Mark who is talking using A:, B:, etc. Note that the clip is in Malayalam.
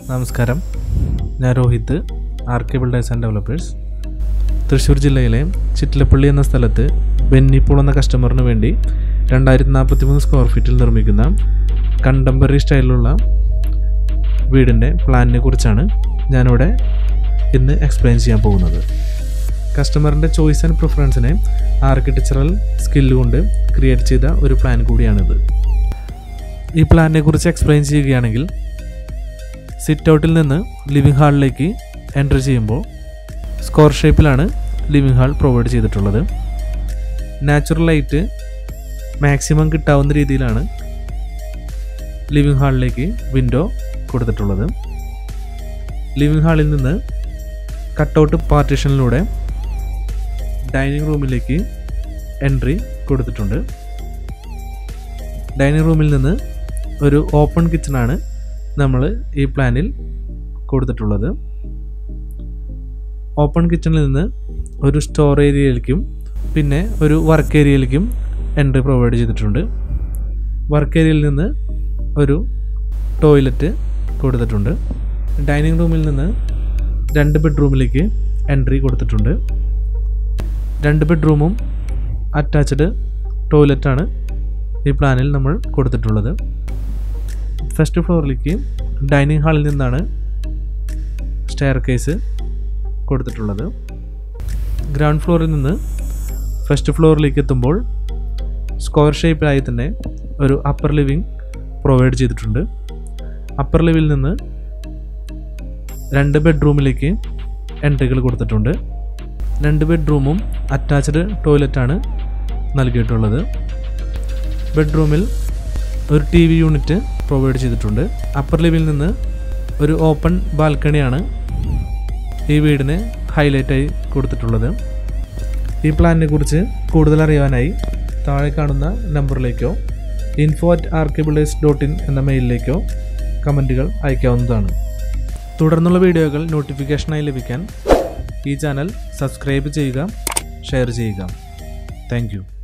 A: നമസ്കാരം ഞാൻ Rohit R K builders and developers Thrissur ജില്ലയിലെ ചിറ്റിലപ്പള്ളി എന്ന സ്ഥലത്ത് ബെന്നിപ്പോൾ എന്ന കസ്റ്റമറിന് വേണ്ടി രണ്ടായിരത്തി നാൽപ്പത്തി മൂന്ന് സ്ക്വയർ ഫീറ്റിൽ നിർമ്മിക്കുന്ന കണ്ടംപററി സ്റ്റൈലിലുള്ള വീടിൻ്റെ പ്ലാനിനെ കുറിച്ചാണ് ഞാനിവിടെ ഇന്ന് എക്സ്പ്ലെയിൻ ചെയ്യാൻ പോകുന്നത് കസ്റ്റമറിൻ്റെ ചോയ്സ് ആൻഡ് പ്രിഫറൻസിനെ ആർക്കിടെക്ചറൽ സ്കില്ല് കൊണ്ട് ക്രിയേറ്റ് ചെയ്ത ഒരു പ്ലാൻ കൂടിയാണിത് ഈ പ്ലാനിനെ കുറിച്ച് എക്സ്പ്ലെയിൻ ചെയ്യുകയാണെങ്കിൽ സിറ്റ് ഔട്ടിൽ നിന്ന് ലിവിംഗ് ഹാളിലേക്ക് എൻ്റർ ചെയ്യുമ്പോൾ സ്ക്വയർ ഷേപ്പിലാണ് ലിവിംഗ് ഹാൾ പ്രൊവൈഡ് ചെയ്തിട്ടുള്ളത് നാച്ചുറൽ ലൈറ്റ് മാക്സിമം കിട്ടാവുന്ന രീതിയിലാണ് ലിവിംഗ് ഹാളിലേക്ക് വിൻഡോ കൊടുത്തിട്ടുള്ളത് ലിവിംഗ് ഹാളിൽ നിന്ന് കട്ടൗട്ട് പാർട്ടീഷനിലൂടെ ഡൈനിങ് റൂമിലേക്ക് എൻട്രി കൊടുത്തിട്ടുണ്ട് ഡൈനിങ് റൂമിൽ നിന്ന് ഒരു ഓപ്പൺ കിച്ചണാണ് നമ്മൾ ഈ പ്ലാനിൽ കൊടുത്തിട്ടുള്ളത് ഓപ്പൺ കിച്ചണിൽ നിന്ന് ഒരു സ്റ്റോർ ഏരിയയിലേക്കും പിന്നെ ഒരു വർക്ക് ഏരിയയിലേക്കും എൻട്രി പ്രൊവൈഡ് ചെയ്തിട്ടുണ്ട് വർക്ക് ഏരിയയിൽ നിന്ന് ഒരു ടോയ്ലറ്റ് കൊടുത്തിട്ടുണ്ട് ഡൈനിങ് റൂമിൽ നിന്ന് രണ്ട് ബെഡ്റൂമിലേക്ക് എൻട്രി കൊടുത്തിട്ടുണ്ട് രണ്ട് ബെഡ്റൂമും അറ്റാച്ച്ഡ് ടോയ്ലറ്റാണ് ഈ പ്ലാനിൽ നമ്മൾ കൊടുത്തിട്ടുള്ളത് ഫസ്റ്റ് ഫ്ലോറിലേക്ക് ഡൈനിങ് ഹാളിൽ നിന്നാണ് സ്റ്റെയർ കേസ് കൊടുത്തിട്ടുള്ളത് ഗ്രൗണ്ട് ഫ്ലോറിൽ നിന്ന് ഫസ്റ്റ് ഫ്ലോറിലേക്ക് എത്തുമ്പോൾ സ്ക്വയർ ഷേപ്പിലായി തന്നെ ഒരു അപ്പർ ലിവിങ് പ്രൊവൈഡ് ചെയ്തിട്ടുണ്ട് അപ്പർ ലിവിൽ നിന്ന് രണ്ട് ബെഡ്റൂമിലേക്ക് എൻട്രികൾ കൊടുത്തിട്ടുണ്ട് രണ്ട് ബെഡ്റൂമും അറ്റാച്ച്ഡ് ടോയ്ലറ്റാണ് നൽകിയിട്ടുള്ളത് ബെഡ്റൂമിൽ ഒരു ടി വി യൂണിറ്റ് പ്രൊവൈഡ് ചെയ്തിട്ടുണ്ട് അപ്പർ ലിവിൽ നിന്ന് ഒരു ഓപ്പൺ ബാൽക്കണിയാണ് ഈ വീടിന് ഹൈലൈറ്റായി കൊടുത്തിട്ടുള്ളത് ഈ പ്ലാനിനെ കുറിച്ച് കൂടുതൽ അറിയാനായി താഴെ കാണുന്ന നമ്പറിലേക്കോ info at archibuilders dot in എന്ന മെയിലിലേക്കോ കമൻറ്റുകൾ അയക്കാവുന്നതാണ് തുടർന്നുള്ള വീഡിയോകൾ നോട്ടിഫിക്കേഷനായി ലഭിക്കാൻ ഈ ചാനൽ സബ്സ്ക്രൈബ് ചെയ്യുക ഷെയർ ചെയ്യുക താങ്ക്